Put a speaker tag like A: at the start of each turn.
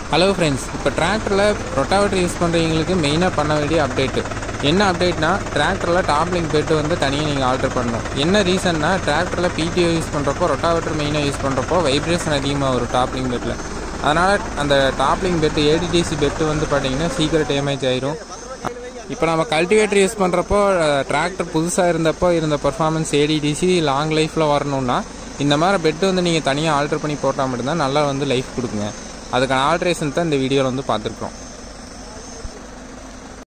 A: hello friends இப்போ டிராக்டரில் rotavator use பண்ணுறவங்களுக்கு மெயினாக பண்ண வேண்டிய அப்டேட்டு என்ன அப்டேட்னா டிராக்டரில் டாப்லிங் பெட்டு வந்து தனியாக நீங்கள் ஆல்டர் பண்ணணும் என்ன ரீசன்னா டிராக்டரில் பிடிஓ யூஸ் பண்ணுறப்போ ரொட்டாவேட்டர் மெயினாக யூஸ் பண்ணுறப்போ வைப்ரேஷன் அதிகமாக வரும் டாப்லிங் பெட்டில் அதனால் அந்த டாப்லிங் பெட்டு ஏடிடிசி பெட்டு வந்து பார்த்தீங்கன்னா சீக்கிரம் டேமேஜ் ஆயிரும் இப்போ நம்ம கல்டிவேட்டர் யூஸ் பண்ணுறப்போ டிராக்டர் புதுசாக இருந்தப்போ இருந்த பர்ஃபார்மன்ஸ் ஏடிடிசி லாங் லைஃப்பில் வரணும்னா இந்த மாதிரி பெட்டு வந்து நீங்கள் தனியாக ஆல்டர் பண்ணி போட்டால் மட்டும்தான் நல்லா வந்து லைஃப் கொடுக்குங்க அதுக்கான ஆல்ட்ரேஷன் தான் இந்த வீடியோவில் வந்து பார்த்துருக்கோம்